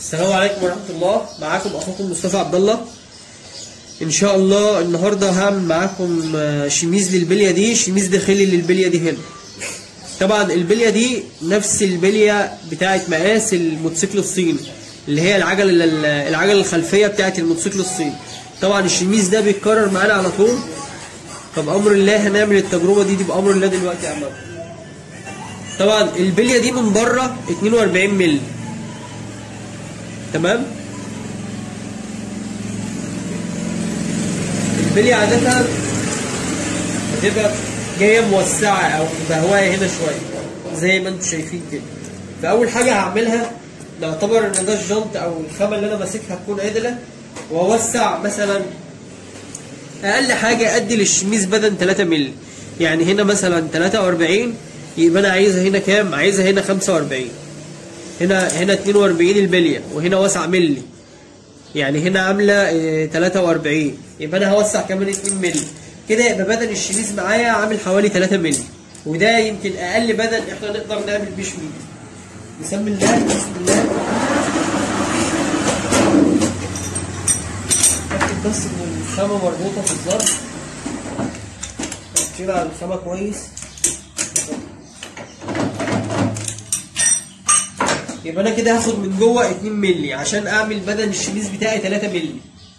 السلام عليكم ورحمة الله معاكم أخوكم مصطفى عبد الله إن شاء الله النهاردة هعمل معاكم آه، شميز للبلية دي شميز داخلي للبلية دي هنا طبعا البلية دي نفس البلية بتاعت مقاس الموتوسيكل الصيني اللي هي العجلة العجلة الخلفية بتاعت الموتوسيكل الصيني طبعا الشميز ده بيتكرر معانا على طول فبأمر الله هنعمل التجربة دي دي بأمر الله دلوقتي يا عمام طبعا البلية دي من بره 42 مللي تمام البلية عادة هتبقى جاية موسعة أو بهواية هنا شوية زي ما انتم شايفين كده فأول حاجة هعملها نعتبر إن ده الجنط أو الخامة اللي أنا ماسكها تكون عدلة وأوسع مثلا أقل حاجة أدي للشميز بدن 3 مللي يعني هنا مثلا 43 يبقى أنا عايزها هنا كام؟ عايزها هنا 45 هنا هنا 42 البليه وهنا واسعه ملي يعني هنا عامله آه، 43 يبقى انا هوسع كمان 2 ملي كده يبقى بدن الشميز معايا عامل حوالي 3 ملي وده يمكن اقل بدن احنا نقدر نعمل بيه شميز بسم الله بسم الله اتاكد بس ان الخامه مربوطه في الظرف كده على الخامه كويس يبقى انا كده هاخد من جوه 2 مللي عشان اعمل بدن الشميز بتاعي 3 مللي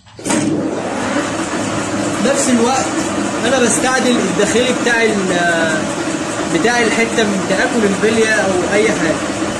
نفس الوقت انا بستعدل الداخلي بتاع ال- بتاع الحته من تاكل البليه او اي حاجه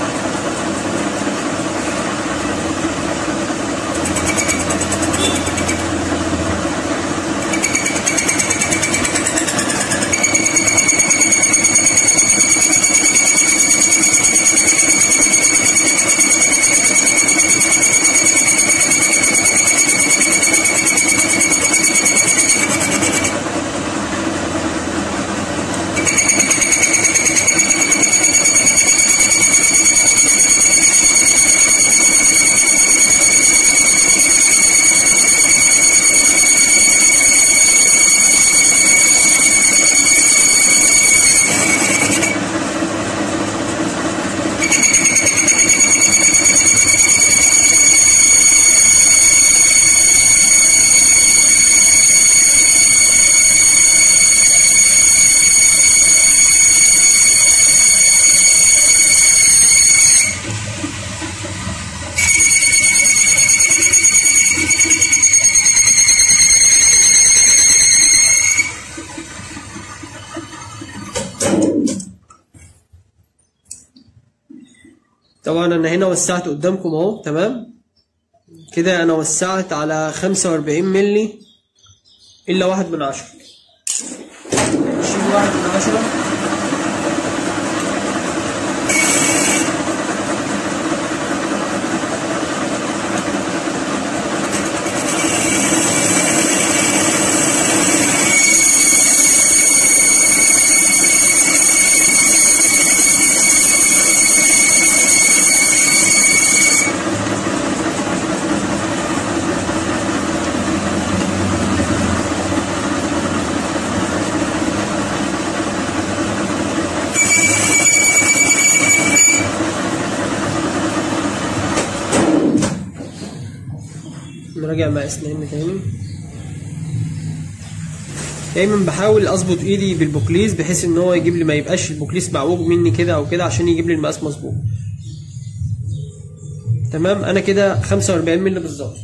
طبعا انا هنا وسعت قدامكم اهو تمام كده انا وسعت على 45 مللي الا واحد من عشرة شيل واحد من عشرة نراجع مقاسنا هنا تاني دايما بحاول اظبط ايدي بالبوكليس بحيث ان هو يجيب لي ما يبقاش البوكليس معوج مني كده او كده عشان يجيب لي المقاس مظبوط تمام انا كده 45 مللي بالظبط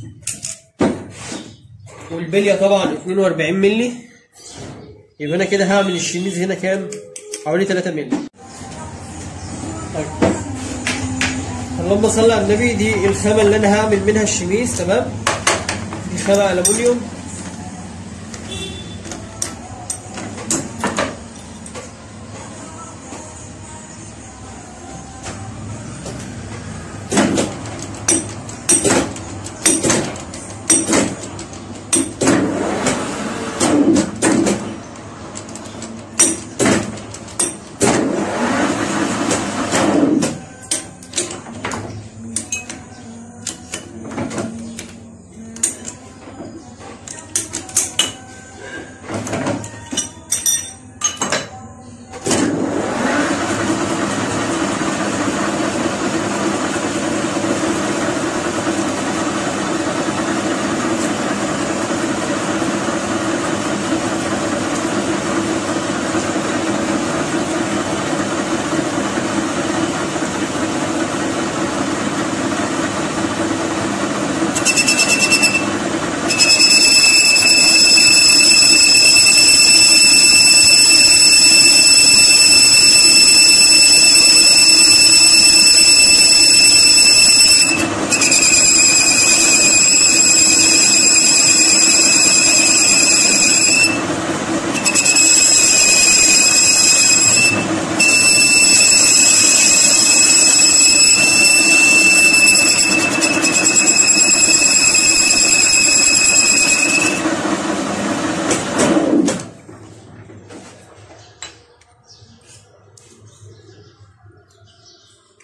والبليه طبعا 42 مللي يبقى انا كده هعمل الشميز هنا كام حوالي 3 مللي طيب اللهم صل على النبي دي الخامة اللي أنا هعمل منها الشميز تمام دي خامة ألمونيوم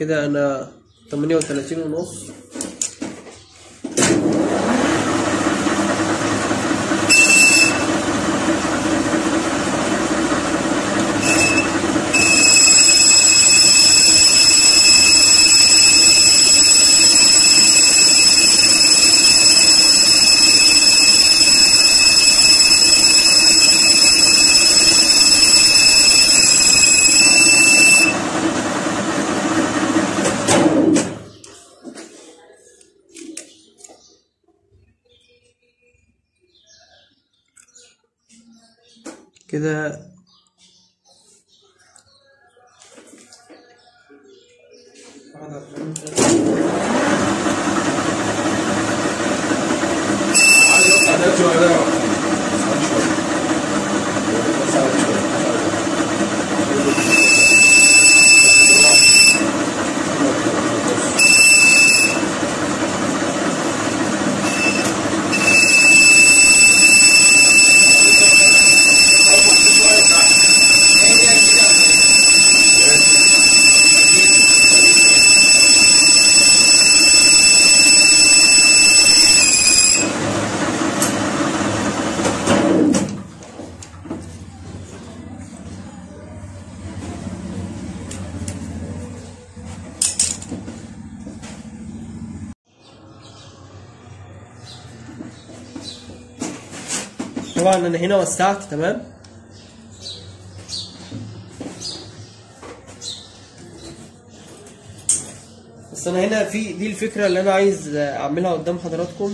كده انا 38 ونص كده طبعا انا هنا وسعت تمام بس انا هنا في دي الفكره اللي انا عايز اعملها قدام حضراتكم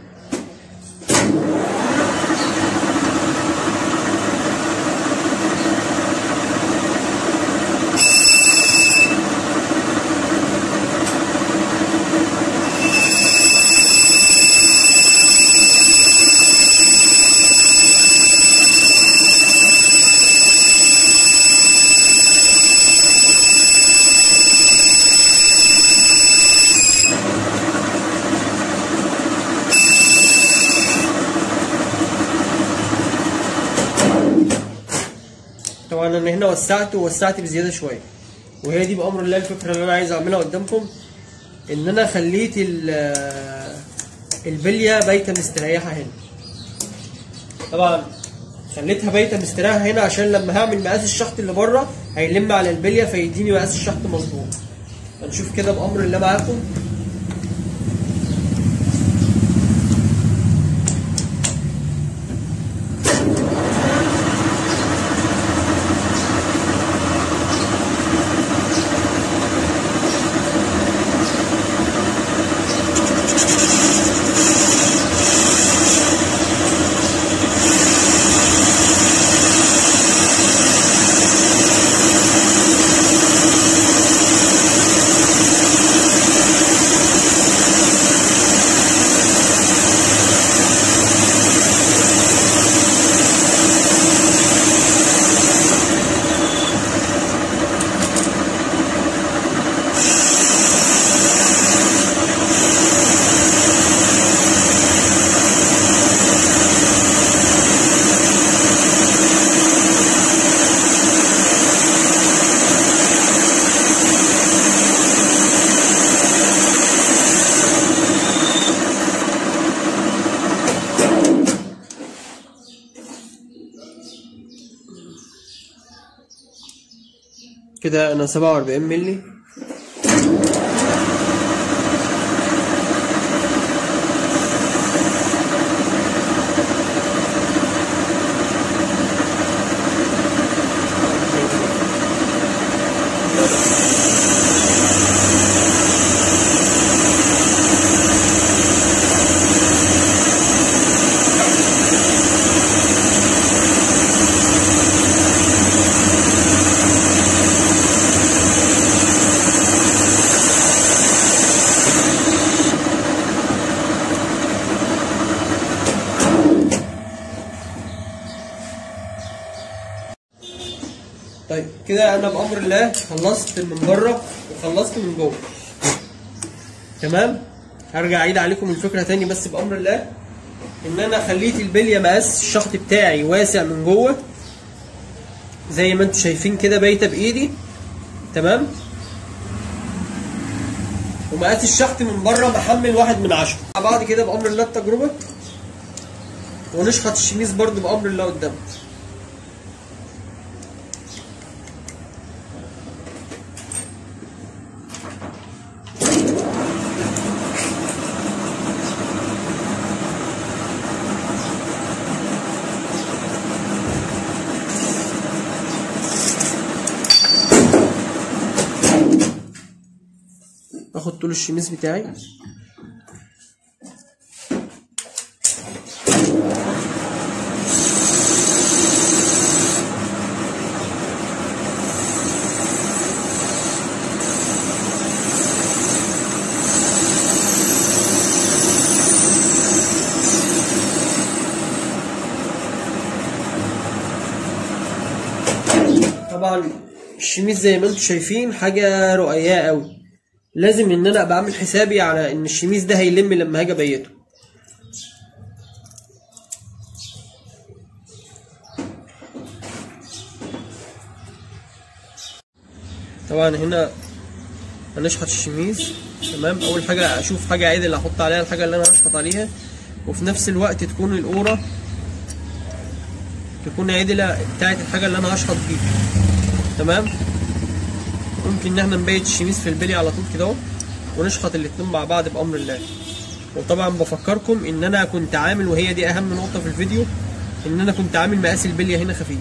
طبعا انا هنا وسعت ووسعت بزياده شويه وهي دي بامر الله الفكره اللي انا عايز اعملها قدامكم ان انا خليت ال- البليه بايته مستريحه هنا طبعا خليتها بايته مستريحه هنا عشان لما هعمل مقاس الشحط اللي بره هيلم على البليه فيديني مقاس الشحط مظبوط هنشوف كده بامر الله معاكم كده انا 47 مللي طيب كده انا بامر الله خلصت من بره وخلصت من جوه تمام هرجع اعيد عليكم الفكره تاني بس بامر الله ان انا خليت البليه مقاس الشحط بتاعي واسع من جوه زي ما انتم شايفين كده بايته بايدي تمام ومقاس الشحط من بره محمل واحد من عشرة مع بعض كده بأمر الله التجربة ونشحط الشميز برضو بأمر الله قدام اخد طول الشميز بتاعي طبعا الشميز زي ما انتم شايفين حاجه رقيقه قوي لازم ان انا ابقى عامل حسابي على ان الشميز ده هيلم لما هاجي ابيته طبعا هنا هنشحط الشميز تمام اول حاجه اشوف حاجه عدل احط عليها الحاجه اللي انا هشحط عليها وفي نفس الوقت تكون القوره تكون عدله بتاعت الحاجه اللي انا هشحط بيها تمام ممكن ان احنا نبيت الشميز في البلي على طول كده اهو ونشحط الاتنين مع بعض بامر الله وطبعا بفكركم ان انا كنت عامل وهي دي اهم نقطه في الفيديو ان انا كنت عامل مقاس البليه هنا خفيف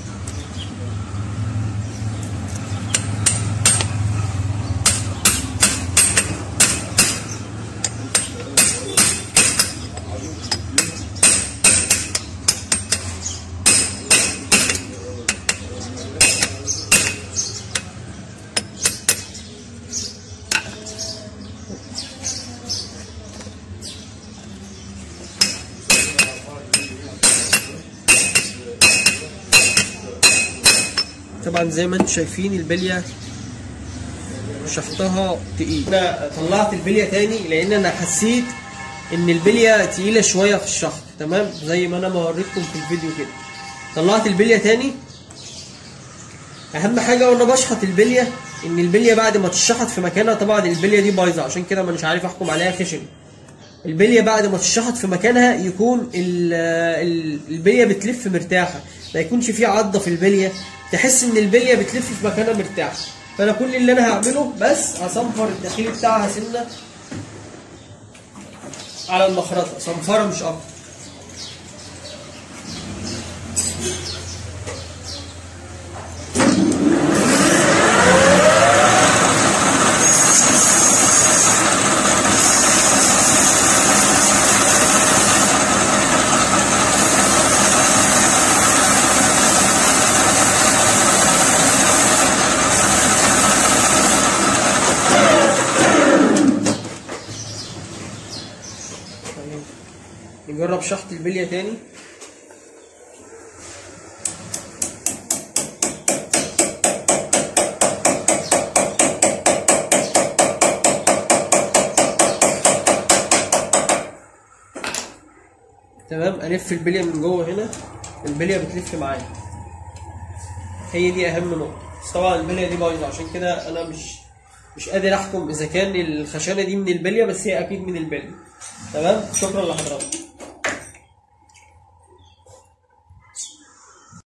طبعا زي ما انتم شايفين البليه شحطها تقيل انا طلعت البليه تاني لان انا حسيت ان البليه تقيله شويه في الشحط تمام زي ما انا ما وريتكم في الفيديو كده طلعت البليه تاني اهم حاجه وانا بشحط البليه ان البليه بعد ما تشحط في مكانها طبعا البليه دي بايظه عشان كده مش عارف احكم عليها خشن البليه بعد ما تشحط في مكانها يكون ال- ال- البليه بتلف مرتاحه ما يكونش في عضه في البليه تحس ان البليه بتلف في مكانها مرتاحه فانا كل اللي انا هعمله بس هصنفر الداخلي بتاعها سنه على المخرطه صنفره مش اكتر نجرب شحط البليه تاني تمام الف البليه من جوه هنا البليه بتلف معايا هي دي اهم نقطه بس طبعا البليه دي بايظه عشان كده انا مش مش قادر احكم اذا كان الخشانه دي من البليه بس هي اكيد من البليه تمام شكرا لحضرتك